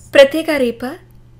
പ്രത്യേക അറിയിപ്പ്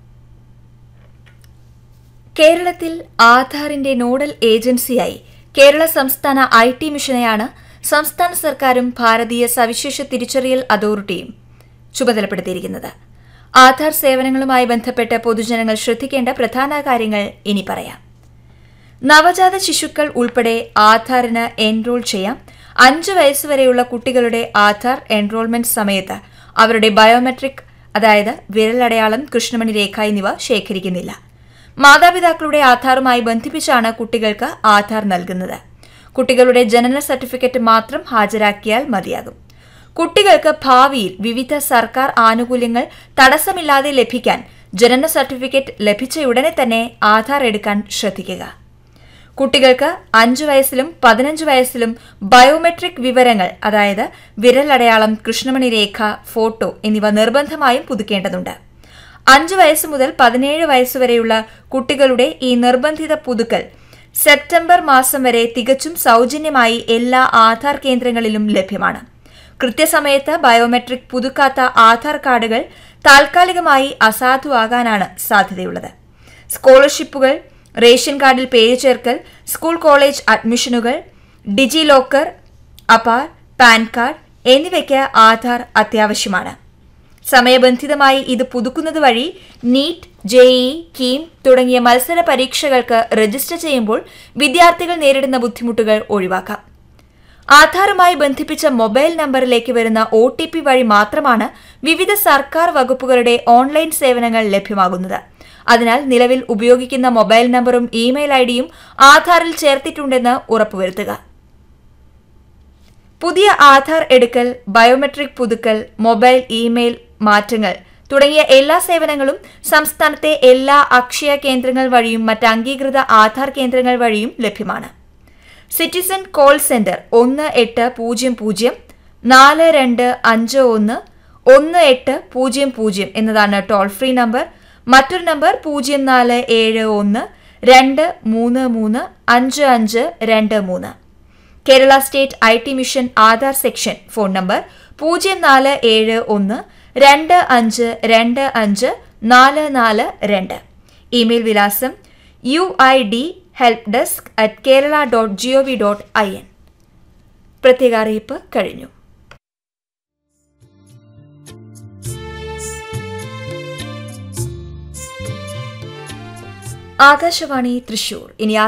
കേരളത്തിൽ ആധാറിന്റെ നോഡൽ ഏജൻസിയായി കേരള സംസ്ഥാന ഐ ടി മിഷനെയാണ് സംസ്ഥാന സർക്കാരും ഭാരതീയ സവിശേഷ തിരിച്ചറിയൽ അതോറിറ്റിയും ചുമതലപ്പെടുത്തിയിരിക്കുന്നത് ആധാർ സേവനങ്ങളുമായി ബന്ധപ്പെട്ട് പൊതുജനങ്ങൾ ശ്രദ്ധിക്കേണ്ട പ്രധാന കാര്യങ്ങൾ ഇനി പറയാം നവജാത ശിശുക്കൾ ഉൾപ്പെടെ ആധാറിന് എൻറോൾ ചെയ്യാം അഞ്ച് വയസ്സുവരെയുള്ള കുട്ടികളുടെ ആധാർ എൻറോൾമെന്റ് സമയത്ത് അവരുടെ ബയോമെട്രിക് അതായത് വിരലടയാളം കൃഷ്ണമണി രേഖ എന്നിവ ശേഖരിക്കുന്നില്ല മാതാപിതാക്കളുടെ ആധാറുമായി ബന്ധിപ്പിച്ചാണ് കുട്ടികൾക്ക് ആധാർ നൽകുന്നത് കുട്ടികളുടെ ജനന സർട്ടിഫിക്കറ്റ് മാത്രം ഹാജരാക്കിയാൽ മതിയാകും കുട്ടികൾക്ക് ഭാവിയിൽ വിവിധ സർക്കാർ ആനുകൂല്യങ്ങൾ തടസ്സമില്ലാതെ ലഭിക്കാൻ ജനന സർട്ടിഫിക്കറ്റ് ലഭിച്ചയുടനെ തന്നെ ആധാർ എടുക്കാൻ ശ്രദ്ധിക്കുക കുട്ടികൾക്ക് അഞ്ചു വയസ്സിലും പതിനഞ്ച് വയസ്സിലും ബയോമെട്രിക് വിവരങ്ങൾ അതായത് വിരലടയാളം കൃഷ്ണമണി രേഖ ഫോട്ടോ എന്നിവ നിർബന്ധമായും പുതുക്കേണ്ടതുണ്ട് അഞ്ചു വയസ്സ് മുതൽ പതിനേഴ് വയസ്സുവരെയുള്ള കുട്ടികളുടെ ഈ നിർബന്ധിത പുതുക്കൽ സെപ്റ്റംബർ മാസം വരെ തികച്ചും സൗജന്യമായി എല്ലാ ആധാർ കേന്ദ്രങ്ങളിലും ലഭ്യമാണ് കൃത്യസമയത്ത് ബയോമെട്രിക് പുതുക്കാത്ത ആധാർ കാർഡുകൾ താൽക്കാലികമായി അസാധുവാകാനാണ് സാധ്യതയുള്ളത് സ്കോളർഷിപ്പുകൾ റേഷൻ കാർഡിൽ പേര് ചേർക്കൽ സ്കൂൾ കോളേജ് അഡ്മിഷനുകൾ DigiLocker APAR PAN card എന്നിവയ്ക്ക് ആധാർ അത്യാവശ്യമാണ് സമയബന്ധിതമായി ഇത് പുതുക്കുന്നത് വഴി നീറ്റ് ജെഇ കീം തുടങ്ങിയ മത്സര പരീക്ഷകൾക്ക് രജിസ്റ്റർ ചെയ്യുമ്പോൾ വിദ്യാർത്ഥികൾ നേരിടുന്ന ബുദ്ധിമുട്ടുകൾ ഒഴിവാക്കാം ആധാറുമായി ബന്ധിപ്പിച്ച മൊബൈൽ നമ്പറിലേക്ക് വരുന്ന ഒ ടി പി വഴി മാത്രമാണ് വിവിധ സർക്കാർ വകുപ്പുകളുടെ ഓൺലൈൻ സേവനങ്ങൾ ലഭ്യമാകുന്നത് അതിനാൽ നിലവിൽ ഉപയോഗിക്കുന്ന മൊബൈൽ നമ്പറും ഇമെയിൽ ഐഡിയും ആധാറിൽ ചേർത്തിട്ടുണ്ടെന്ന് ഉറപ്പുവരുത്തുക പുതിയ ആധാർ എടുക്കൽ ബയോമെട്രിക് പുതുക്കൽ മൊബൈൽ ഇമെയിൽ മാറ്റങ്ങൾ തുടങ്ങിയ എല്ലാ സേവനങ്ങളും സംസ്ഥാനത്തെ എല്ലാ അക്ഷയ കേന്ദ്രങ്ങൾ വഴിയും മറ്റ് അംഗീകൃത ആധാർ കേന്ദ്രങ്ങൾ വഴിയും ലഭ്യമാണ് സിറ്റിസൺ കോൾ സെന്റർ ഒന്ന് എട്ട് പൂജ്യം പൂജ്യം നാല് രണ്ട് അഞ്ച് ഒന്ന് ഒന്ന് എട്ട് പൂജ്യം പൂജ്യം എന്നതാണ് ടോൾ ഫ്രീ നമ്പർ മറ്റൊരു നമ്പർ പൂജ്യം നാല് ഏഴ് ഒന്ന് രണ്ട് മൂന്ന് മൂന്ന് അഞ്ച് അഞ്ച് രണ്ട് മൂന്ന് Kerala state I T mission Aadhaar section phone number പൂജ്യം നാല് ഏഴ് ഒന്ന് രണ്ട് അഞ്ച് രണ്ട് അഞ്ച് നാല് നാല് രണ്ട് ഇമെയിൽ വിലാസം U I D help desk at Kerala dot G O V dot I N പ്രത്യേക അറിയിപ്പ് കഴിഞ്ഞു ആകാശവാണി തൃശൂർ ഇനി